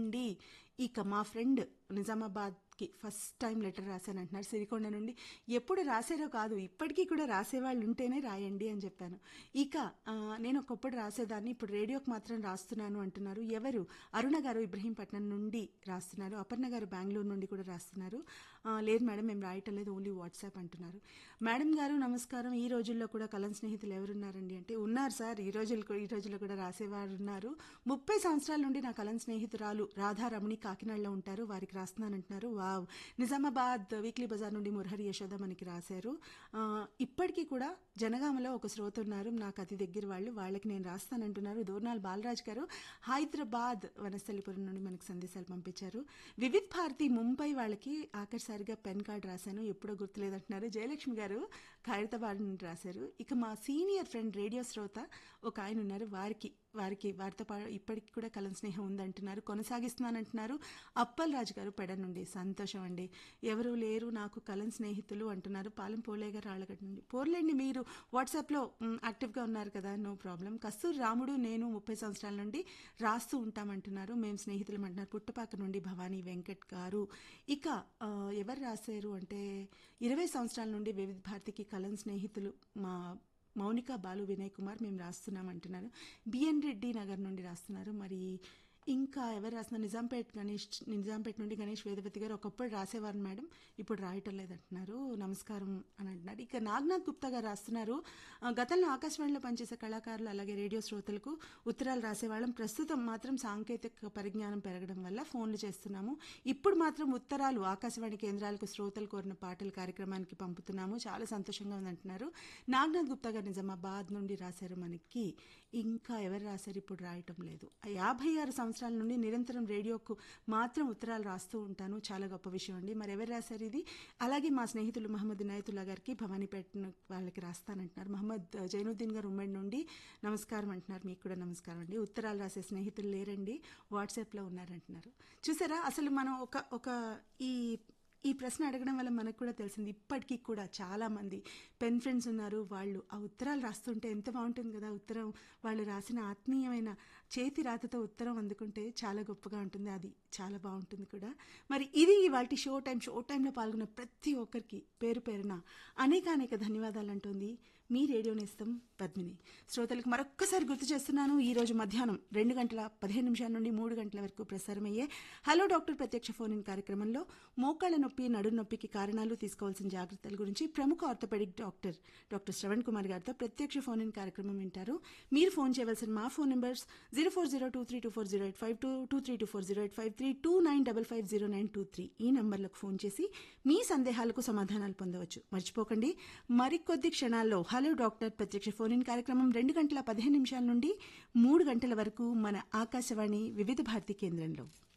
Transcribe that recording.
రాయండి ఇక మా ఫ్రెండ్ నిజామాబాద్కి ఫస్ట్ టైం లెటర్ రాశాను అంటున్నారు సిరికొండ నుండి ఎప్పుడు రాశారో కాదు ఇప్పటికీ కూడా రాసేవాళ్ళు ఉంటేనే రాయండి అని చెప్పాను ఇక ఆ, నేను ఒకప్పుడు రాసేదాన్ని ఇప్పుడు రేడియోకి మాత్రం రాస్తున్నాను అంటున్నారు ఎవరు అరుణ గారు ఇబ్రహీంపట్నం నుండి రాస్తున్నారు అపర్ణ గారు బెంగళూరు నుండి కూడా రాస్తున్నారు ఆ, లేదు మేడం మేము రాయటం లేదు ఓన్లీ వాట్సాప్ అంటున్నారు మేడం గారు నమస్కారం ఈ రోజుల్లో కూడా కలం స్నేహితులు ఎవరున్నారండి అంటే ఉన్నారు సార్ ఈ రోజులు ఈ రోజుల్లో కూడా రాసేవారు ఉన్నారు ముప్పై సంవత్సరాల నుండి నా కలం స్నేహితురాలు రాధారమణి కాకినాడలో ఉంటారు వారికి రాస్తున్నానంటున్నారు వావ్ నిజామాబాద్ వీక్లీ బజార్ నుండి మురహరి యశోద మనకి రాశారు ఆ, ఇప్పటికీ కూడా జనగామలో ఒక శ్రోత ఉన్నారు నాకు అతి దగ్గర వాళ్ళు వాళ్ళకి నేను రాస్తానంటున్నారు దోర్నాల్ బాలరాజ్ గారు హైదరాబాద్ వనస్థలిపురం నుండి మనకి సందేశాలు పంపించారు వివిధ్ భారతి ముంబై వాళ్ళకి ఆఖరిసారిగా పెన్ కార్డ్ రాశాను ఎప్పుడో గుర్తులేదంటున్నారు జయలక్ష్మి గారు ఖైరతాబాద్ నుండి రాశారు ఇక మా సీనియర్ ఫ్రెండ్ రేడియో శ్రోత ఒక ఆయన ఉన్నారు వారికి వారికి వారితో పాటు ఇప్పటికి కూడా కలం స్నేహం ఉందంటున్నారు కొనసాగిస్తున్నానంటున్నారు అప్పల్ రాజు గారు పెడ నుండి సంతోషం అండి ఎవరు లేరు నాకు కలం స్నేహితులు అంటున్నారు పాలెం పోలే గారు రాళ్ళగడ్డ నుండి పోర్లేండి మీరు వాట్సాప్లో మ్, యాక్టివ్గా ఉన్నారు కదా నో ప్రాబ్లం కస్తూరి రాముడు నేను ముప్పై సంవత్సరాల నుండి రాస్తూ ఉంటామంటున్నారు మేము స్నేహితులం అంటున్నారు పుట్టపాక నుండి భవానీ వెంకట్ గారు ఇక ఆ, ఎవరు రాశారు అంటే ఇరవై సంవత్సరాల నుండి వివిధ భారతికి కలం స్నేహితులు మా మౌనిక బాలు వినయ్ కుమార్ మేము రాస్తున్నాం అంటున్నారు బిఎన్ రెడ్డి నగర్ నుండి రాస్తున్నారు మరి ఇంకా ఎవరు రాస్తున్నారు నిజాంపేట్ గణేష్ నిజాంపేట్ నుండి గణేష్ వేదవతి గారు ఒకప్పుడు రాసేవారు మేడం ఇప్పుడు రాయటం లేదంటున్నారు నమస్కారం అని అంటున్నారు ఇక నాగనాథ్ గుప్తా గారు రాస్తున్నారు ఆ, గతంలో ఆకాశవాణిలో పనిచేసే కళాకారులు అలాగే రేడియో శ్రోతలకు ఉత్తరాలు రాసేవాళ్ళం ప్రస్తుతం మాత్రం సాంకేతిక పరిజ్ఞానం పెరగడం వల్ల ఫోన్లు చేస్తున్నాము ఇప్పుడు మాత్రం ఉత్తరాలు ఆకాశవాణి కేంద్రాలకు శ్రోతలు కోరిన పాటల కార్యక్రమానికి పంపుతున్నాము చాలా సంతోషంగా ఉందంటున్నారు నాగనాథ్ గుప్తా గారు నిజామాబాద్ నుండి రాశారు మనకి ఇంకా ఎవరు రాశారు ఇప్పుడు రాయటం లేదు ఆ యాభై ఆరు సంవత్సరాల నుండి నిరంతరం రేడియోకు మాత్రం ఉత్తరాలు రాస్తూ ఉంటాను చాలా గొప్ప విషయం అండి మరి ఎవరు రాశారు ఇది అలాగే మా స్నేహితులు మహమ్మద్ ఇనాయతుల్లా గారికి భవానీపేట వాళ్ళకి రాస్తానంటున్నారు మహమ్మద్ జైనుద్దీన్ గారు ఉమ్మడి నుండి నమస్కారం అంటున్నారు మీకు కూడా నమస్కారం అండి ఉత్తరాలు రాసే స్నేహితులు లేరండి వాట్సాప్లో ఉన్నారంటున్నారు చూసారా అసలు మనం ఒక ఒక ఈ ఈ ప్రశ్న అడగడం వల్ల మనకు కూడా తెలిసింది ఇప్పటికీ కూడా చాలా మంది పెన్ ఫ్రెండ్స్ ఉన్నారు వాళ్ళు ఆ ఉత్తరాలు రాస్తుంటే ఎంత బాగుంటుంది కదా ఉత్తరం వాళ్ళు రాసిన ఆత్మీయమైన చేతి రాతతో ఉత్తరం అందుకుంటే చాలా గొప్పగా ఉంటుంది అది చాలా బాగుంటుంది కూడా మరి ఇది ఇవాళ షో టైం షో టైంలో పాల్గొన్న ప్రతి ఒక్కరికి పేరు పేరున అనేక అనేక ధన్యవాదాలు అంటుంది మీ రేడియో నేస్తం పద్మిని శ్రోతలకు మరొక్కసారి గుర్తు చేస్తున్నాను ఈ రోజు మధ్యాహ్నం రెండు గంటల పదిహేను నిమిషాల నుండి మూడు గంటల వరకు ప్రసారమయ్యే హలో డాక్టర్ ప్రత్యక్ష ఫోన్ ఇన్ కార్యక్రమంలో మోకాళ్ళ నొప్పి నడు నొప్పికి కారణాలు తీసుకోవాల్సిన జాగ్రత్తల గురించి ప్రముఖ orthopaedic doctor doctor Sravan Kumar గారితో ప్రత్యక్ష ఫోన్ ఇన్ కార్యక్రమం వింటారు మీరు ఫోన్ చేయవలసిన మా phone numbers zero four zero two three two four zero eight five two two three two four zero eight five three two nine double five zero nine two three ఈ నంబర్లకు phone చేసి మీ సందేహాలకు సమాధానాలు పొందవచ్చు మర్చిపోకండి మరికొద్ది క్షణాల్లో హలో డాక్టర్ ప్రత్యక్ష ఫోన్ ఇన్ కార్యక్రమం రెండు గంటల పదిహేను నిమిషాల నుండి మూడు గంటల వరకు మన ఆకాశవాణి వివిధ భారతి కేంద్రంలో